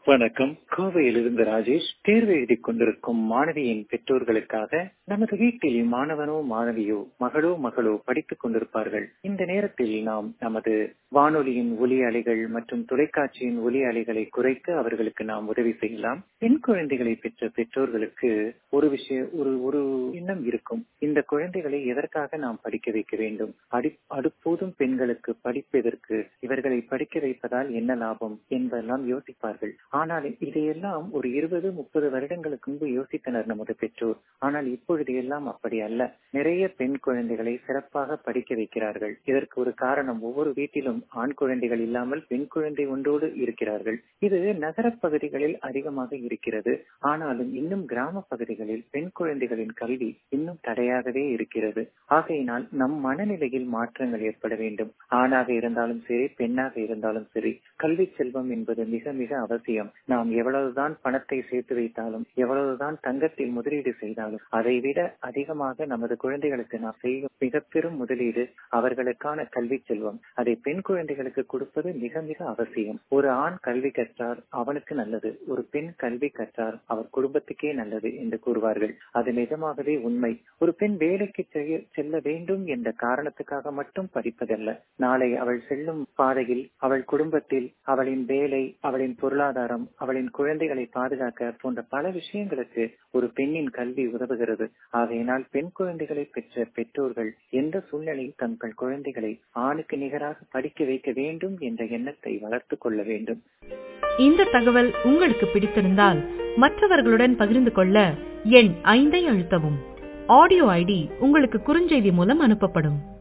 வணக்கம் கோவையிலிருந்து ராஜேஷ் தேர்வு எழுதி கொண்டிருக்கும் மாணவியின் பெற்றோர்களுக்காக நமது வீட்டில் மாணவனோ மாணவியோ மகளோ மகளோ படித்துக் கொண்டிருப்பார்கள் இந்த நேரத்தில் நாம் நமது வானொலியின் ஒலி அலைகள் மற்றும் தொலைக்காட்சியின் ஒலி அலைகளை குறைக்க அவர்களுக்கு நாம் உதவி செய்யலாம் பெண் குழந்தைகளை பெற்ற பெற்றோர்களுக்கு ஒரு விஷயம் ஒரு ஒரு எண்ணம் இருக்கும் இந்த குழந்தைகளை எதற்காக நாம் படிக்க வைக்க வேண்டும் அடி அடுப்போதும் பெண்களுக்கு படிப்பதற்கு இவர்களை படிக்க வைப்பதால் என்ன லாபம் என்பதெல்லாம் யோசிப்பார்கள் ஆனால் இதையெல்லாம் ஒரு இருபது முப்பது வருடங்களுக்கு முன்பு யோசித்தனர் நமது பெற்றோர் ஆனால் இப்பொழுது எல்லாம் அப்படி அல்ல நிறைய பெண் குழந்தைகளை சிறப்பாக படிக்க வைக்கிறார்கள் இதற்கு ஒரு காரணம் ஒவ்வொரு வீட்டிலும் ஆண் குழந்தைகள் இல்லாமல் பெண் குழந்தை ஒன்றோடு இருக்கிறார்கள் இது நகர பகுதிகளில் அதிகமாக இருக்கிறது ஆனாலும் இன்னும் கிராம பகுதிகளில் பெண் குழந்தைகளின் கல்வி இன்னும் தடையாகவே இருக்கிறது ஆகையினால் நம் மனநிலையில் மாற்றங்கள் ஏற்பட வேண்டும் ஆணாக இருந்தாலும் சரி பெண்ணாக இருந்தாலும் சரி கல்வி செல்வம் என்பது மிக மிக அவசியம் நாம் எவ்வளவுதான் பணத்தை சேர்த்து வைத்தாலும் எவ்வளவுதான் தங்கத்தில் முதலீடு செய்தாலும் அதை விட அதிகமாக நமது குழந்தைகளுக்கு நாம் செய்யும் மிக பெரும் முதலீடு அவர்களுக்கான கல்வி செல்வம் அதை பெண் குழந்தைகளுக்கு கொடுப்பது மிக மிக அவசியம் ஒரு ஆண் கல்வி கற்றார் அவனுக்கு நல்லது ஒரு பெண் கல்வி கற்றார் அவர் குடும்பத்துக்கே நல்லது என்று கூறுவார்கள் அது நிஜமாகவே உண்மை ஒரு பெண் வேலைக்கு செல்ல வேண்டும் என்ற காரணத்துக்காக மட்டும் படிப்பதல்ல நாளை அவள் செல்லும் பாதையில் அவள் குடும்பத்தில் அவளின் வேலை அவளின் பொருளாதாரம் அவளின் குழந்தைகளை பாதுகாக்க போன்ற பல விஷயங்களுக்கு ஒரு பெண்ணின் கல்வி உதவுகிறது ஆகையினால் பெண் குழந்தைகளை பெற்ற பெற்றோர்கள் எந்த சூழ்நிலையில் தங்கள் குழந்தைகளை ஆணுக்கு நிகராக படிக்க வைக்க வேண்டும் என்ற எண்ணத்தை வளர்த்து கொள்ள வேண்டும் இந்த தகவல் உங்களுக்கு பிடித்திருந்தால் மற்றவர்களுடன் பகிர்ந்து கொள்ள எண் ஐந்தை அழுத்தவும் ஆடியோ ஐடி உங்களுக்கு குறுஞ்செய்தி மூலம் அனுப்பப்படும்